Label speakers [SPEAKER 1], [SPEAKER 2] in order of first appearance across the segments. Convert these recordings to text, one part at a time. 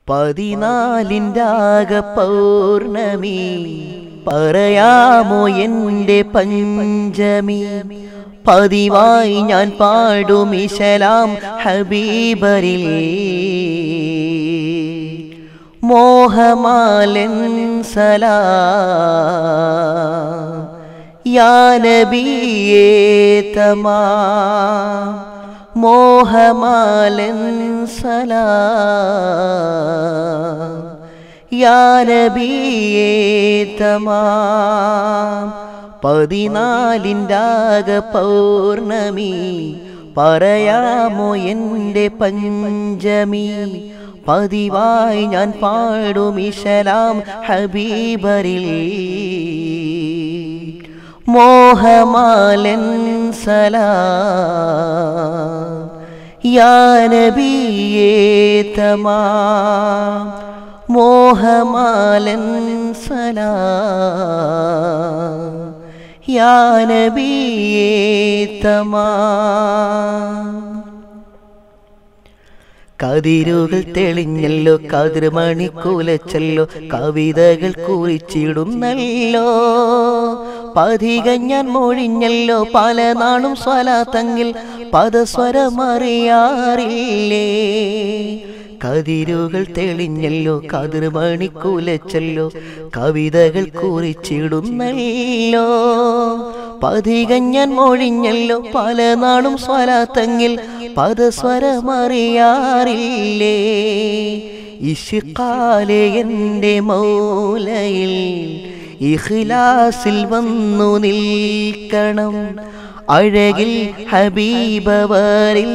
[SPEAKER 1] പതിനാലിൻ്റെ ആകെ പൗർണമി പറയാമോ എൻ്റെ പഞ്ചമി പതിവായി ഞാൻ പാടും ഇശലാം ഹബീബരിൽ മോഹമാലൻ സലാം യാ നബിയേ തമാം മോഹമാലൻ സലാം യാ നബിയേ തമാം പതിനാലിൻ്റെ ആകെ പൗർണമി പറയാമോ എൻ്റെ പഞ്ചമി പതിവായി ഞാൻ പാടും ഇശലാം ഹബീബരിൽ മോഹമാലൻ സലാം യാ നബിയേ തമാം മോഹമാലൻ സലാം യാ നബിയേ തമാം കതിരുകൾ തെളിഞ്ഞല്ലോ കതിർമണി കുലച്ചല്ലോ കവിതകൾ കുറിച്ചിടുന്നല്ലോ പതിക ഞാൻ മൊഴിഞ്ഞല്ലോ പല നാളും സ്വലാത്തങ്ങിൽ പദസ്വരമറിയാറില്ലേ കതിരുകൾ തെളിഞ്ഞല്ലോ കതിർമണി കുലച്ചല്ലോ കവിതകൾ കുറിച്ചിടുന്നല്ലോ പതിക ഞാൻ മൊഴിഞ്ഞല്ലോ പല നാളും സ്വലാത്തങ്ങിൽ പദസ്വരമറിയാറില്ലേ ഇഷിക്കാലെ എൻ്റെ മൗലയിൽ ഇഖ്ലാസിൽ വന്നു നിൽക്കണം അഴകിൽ ഹബീബവരിൽ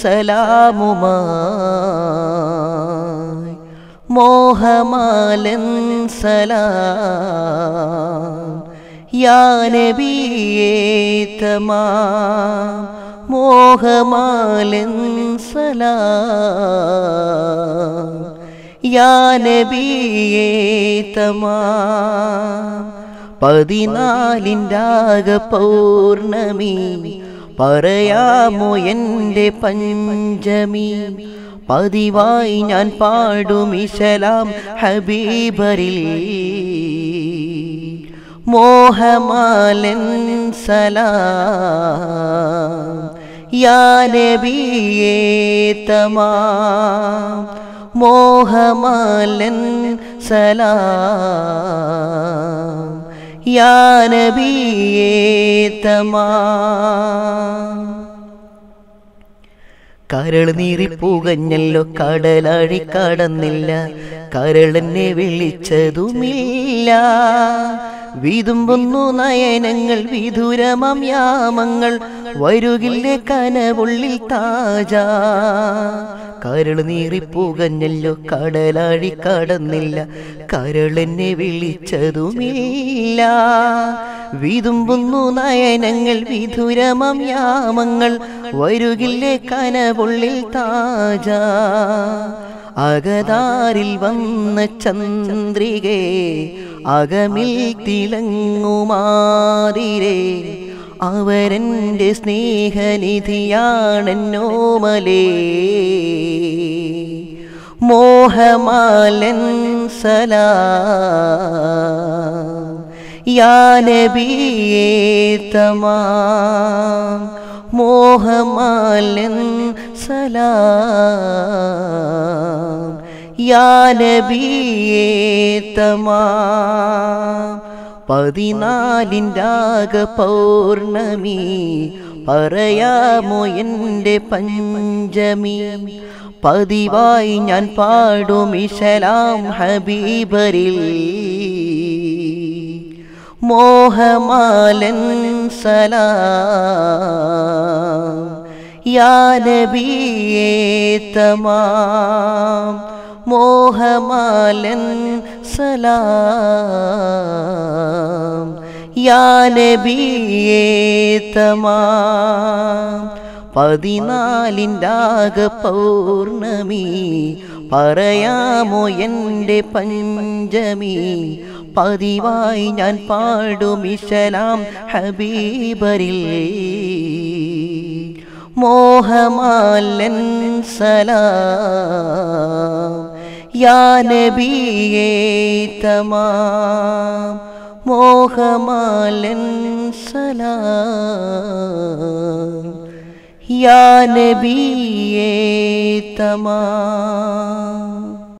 [SPEAKER 1] സലാമുമായി മോഹമാലൻ സലാം യാ നബിയേ തമാം മോഹമാലൻ സലാം യാ നബിയേ തമാം പതിനാലിൻ്റെ ആകെ പൗർണമി പറയാമോ എൻ്റെ പഞ്ചമി പതിവായി ഞാൻ പാടും ഇശലാം ഹബീബരിൽ മോഹമാലൻ സലാം യാ നബിയേ തമാം മോഹമാലൻ സലാം യാ നബിയേ തമാം കരൾ നീറിപ്പുകഞ്ഞല്ലോ കടലാഴി കടന്നില്ല കരളെന്നെ വിളിച്ചതുമില്ല വിതുമ്പുന്നു നയനങ്ങൾ വിദുരമം യാമങ്ങൾ വരുകില്ലേ കനവുള്ളിൽ താജ കരൾ നീറിപ്പുകഞ്ഞല്ലോ കടലാഴി കടന്നില്ല കരളെന്നെ വിളിച്ചതുമില്ല വിതുമ്പുന്നു നയനങ്ങൾ വിധുരമം യാമങ്ങൾ വരുകില്ലേ കനവുള്ളിൽ താജ അകതാരിൽ വന്ന ചന്ദ്രികേ അകമിൽ തിളങ്ങുമാതിരേ അവരെൻ്റെ സ്നേഹനിധിയാണെന്നോമലേ മോഹമാലൻ സലാം യാ നബിയേ തമാം മോഹമാലൻ സലാം യാ നബിയേ തമാം പതിനാലിൻ്റെ ആകെ പൗർണമി പറയാമോ എൻ്റെ പഞ്ചമി പതിവായി ഞാൻ പാടും ഇശലാം ഹബീബരിൽ മോഹമാലൻ സലാം യാ നബിയേ തമാം മോഹമാലൻ സലാം യാ നബിയേ തമാം പതിനാലിൻ്റെ ആകെ പൗർണമി പറയാമോ എൻ്റെ പഞ്ചമി പതിവായി ഞാൻ പാടും ഇശലാം ഹബീബരിൽ മോഹമാലൻ സലാം യാ നബിയേ തമാം മോഹമാലൻ സലാം യാ നബിയേ തമാം